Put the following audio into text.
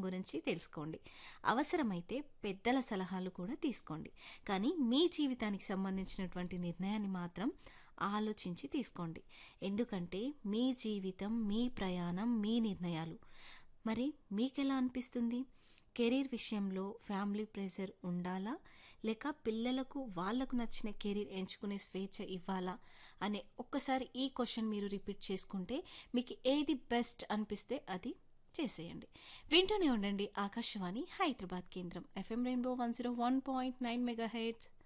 గురించి తెలుసుకోండి అవసరమైతే పెద్దల సలహాలు కూడా తీసుకోండి కానీ మీ జీవితానికి సంబంధించినటువంటి నిర్ణయాన్ని మాత్రం ఆలోచించి తీసుకోండి ఎందుకంటే మీ జీవితం మీ ప్రయాణం మీ నిర్ణయాలు మరి మీకెలా అనిపిస్తుంది కెరీర్ విషయంలో ఫ్యామిలీ ప్రెషర్ ఉండాలా లేక పిల్లలకు వాళ్ళకు నచ్చిన కెరీర్ ఎంచుకునే స్వేచ్ఛ ఇవ్వాలా అనే ఒక్కసారి ఈ క్వశ్చన్ మీరు రిపీట్ చేసుకుంటే మీకు ఏది బెస్ట్ అనిపిస్తే అది చేసేయండి వింటూనే ఉండండి ఆకాశవాణి హైదరాబాద్ కేంద్రం FM rainbow one zero one point nine mega heads